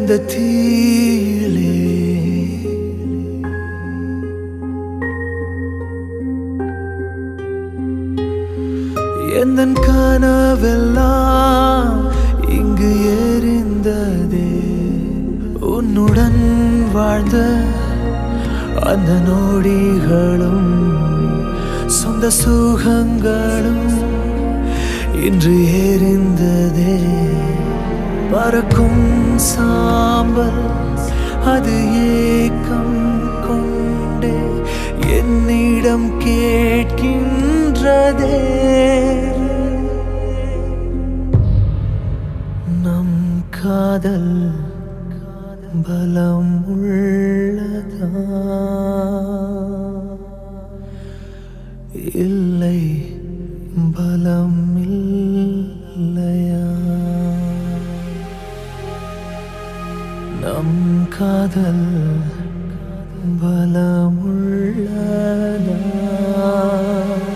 இந்த தீயிலே எந்தன் கனவெல்லாம் இங்கு எரிந்ததே உன்னுடன் வாழ்ந்த அந்த நொடிகளும் சொந்த சுகங்களும் இன்று எரிந்ததே பறக்கும் சாம்பல் அது ஏக்கம் கொண்டே என்னிடம் கேட்கின்றதே நம் காதல் பலம் உள்ளதா இல்லை பலம் இல்லையா நம் காதல் பலமுள்ளதா